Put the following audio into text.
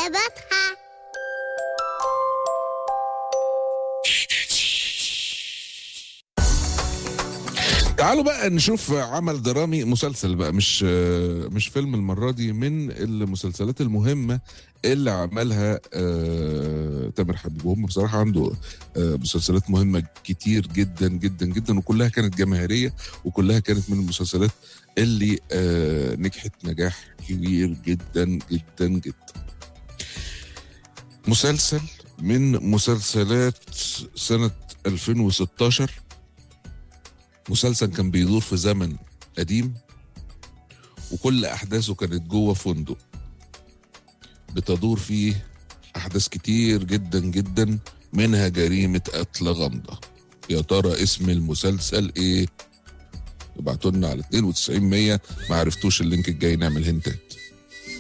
بصحى تعالوا بقى نشوف عمل درامي مسلسل بقى مش مش فيلم المرة دي من المسلسلات المهمة اللي عملها آه، تامر حبيب وهم بصراحة عنده آه، مسلسلات مهمة كتير جدا جدا جدا وكلها كانت جماهيرية وكلها كانت من المسلسلات اللي آه، نجحت نجاح كبير جدا جدا جدا مسلسل من مسلسلات سنة 2016 مسلسل كان بيدور في زمن قديم وكل احداثه كانت جوه فندق بتدور فيه احداث كتير جدا جدا منها جريمه قتل غامضه يا ترى اسم المسلسل ايه ابعتوا لنا على 92 100 ما عرفتوش اللينك الجاي نعمل هنتات